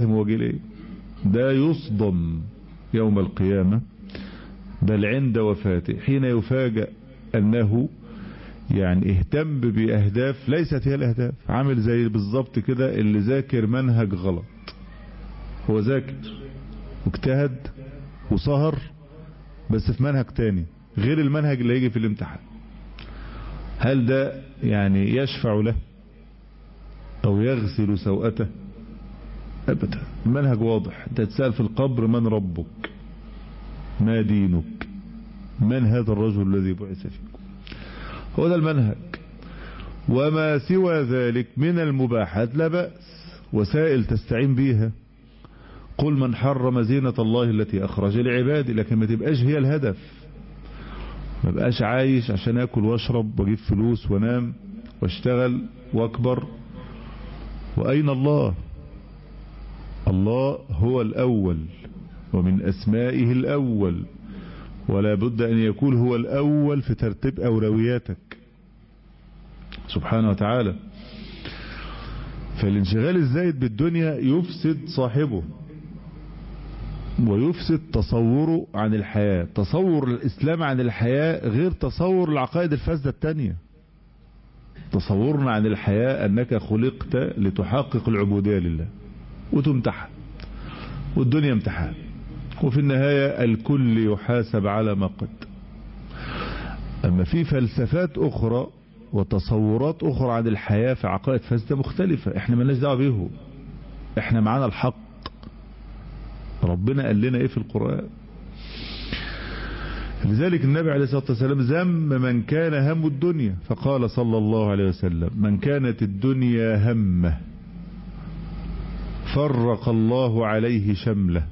هو جه ليه ده يصدم يوم القيامة بل عند وفاته حين يفاجأ أنه يعني اهتم بأهداف ليست هي الأهداف عامل زي بالظبط كده اللي ذاكر منهج غلط هو ذاكر واجتهد وسهر بس في منهج تاني غير المنهج اللي هيجي في الامتحان هل ده يعني يشفع له او يغسل سوءته ابدا المنهج واضح انت تسأل في القبر من ربك ما دينك من هذا الرجل الذي بعث فيكم هو ده المنهج وما سوى ذلك من المباحات لا بأس وسائل تستعين بيها قل من حرم زينة الله التي أخرج لعباده لكن ما تبقاش هي الهدف ما بقاش عايش عشان أكل واشرب واجيب فلوس وانام واشتغل واكبر وأين الله الله هو الأول ومن أسمائه الأول ولا بد أن يكون هو الأول في ترتيب أولوياتك سبحانه وتعالى فالانشغال الزايد بالدنيا يفسد صاحبه ويفسد تصوره عن الحياة تصور الإسلام عن الحياة غير تصور العقائد الفاسدة التانية تصورنا عن الحياة أنك خلقت لتحقق العبودية لله وتمتحن والدنيا امتحان وفي النهاية الكل يحاسب على ما قد أما في فلسفات أخرى وتصورات أخرى عن الحياة في عقائد فاسدة مختلفة احنا مالناش دعوه بيهم احنا معانا الحق ربنا قال لنا ايه في القرآن لذلك النبي عليه الصلاة والسلام ذم من كان هم الدنيا فقال صلى الله عليه وسلم من كانت الدنيا همه فرق الله عليه شمله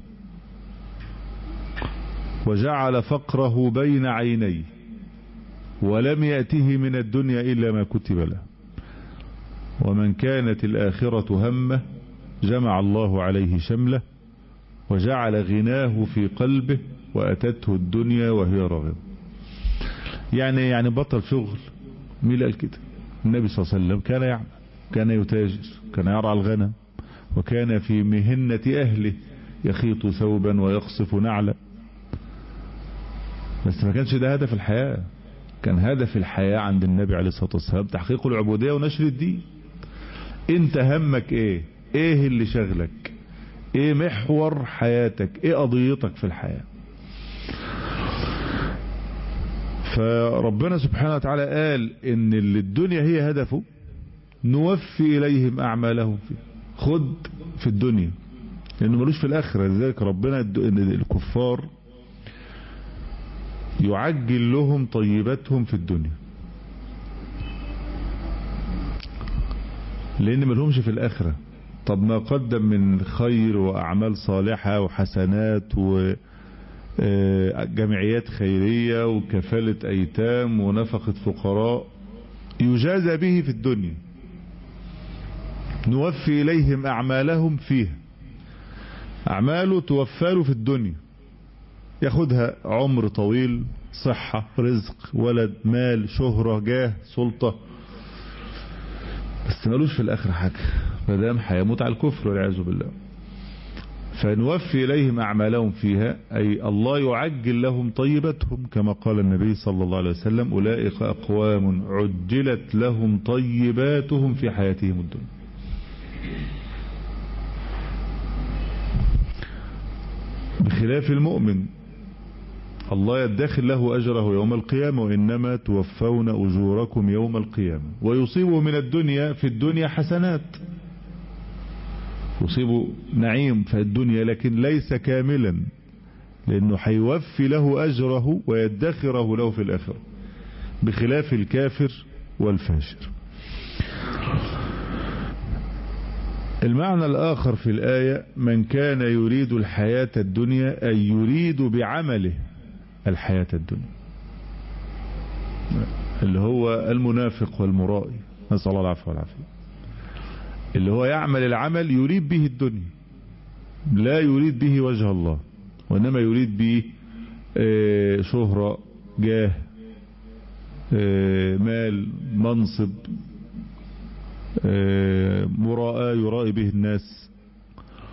وجعل فقره بين عينيه ولم يأته من الدنيا إلا ما كتب له ومن كانت الآخرة همه جمع الله عليه شمله وجعل غناه في قلبه وأتته الدنيا وهي راغبة يعني يعني بطل شغل مين قال كده النبي صلى الله عليه وسلم كان يعمل كان يتاجر كان يرعى الغنم وكان في مهنة أهله يخيط ثوبا ويقصف نعلا بس ما كانش ده هدف الحياة كان هدف الحياة عند النبي عليه الصلاة والسلام تحقيق العبودية ونشر الدين انت همك ايه ايه اللي شغلك ايه محور حياتك ايه قضيتك في الحياة فربنا سبحانه وتعالى قال ان اللي الدنيا هي هدفه نوفي اليهم اعمالهم فيه خد في الدنيا لانه ملوش في الاخرة لذلك ربنا الكفار يعجل لهم طيباتهم في الدنيا لان ملهمش في الاخرة طب ما قدم من خير واعمال صالحة وحسنات وجمعيات خيرية وكفالة ايتام ونفقة فقراء يجازى به في الدنيا نوفي اليهم اعمالهم فيها اعماله توفاله في الدنيا ياخدها عمر طويل صحة رزق ولد مال شهرة جاه سلطة بس مالوش في الاخر حاجة مدام هيموت على الكفر والعياذ بالله فنوفي إليهم أعمالهم فيها أي الله يعجل لهم طيبتهم كما قال النبي صلى الله عليه وسلم أولئك أقوام عجلت لهم طيباتهم في حياتهم الدنيا بخلاف المؤمن الله يدخل له أجره يوم القيامة وإنما توفون أجوركم يوم القيامة ويصيبه من الدنيا في الدنيا حسنات يصيبه نعيم في الدنيا لكن ليس كاملا لأنه حيوفي له أجره ويدخره له في الآخرة بخلاف الكافر والفاجر المعنى الآخر في الآية من كان يريد الحياة الدنيا أي يريد بعمله الحياة الدنيا اللي هو المنافق والمرائي نسأل الله العفو والعافية اللي هو يعمل العمل يريد به الدنيا لا يريد به وجه الله وإنما يريد به شهرة جاه مال منصب مراءة يرائي به الناس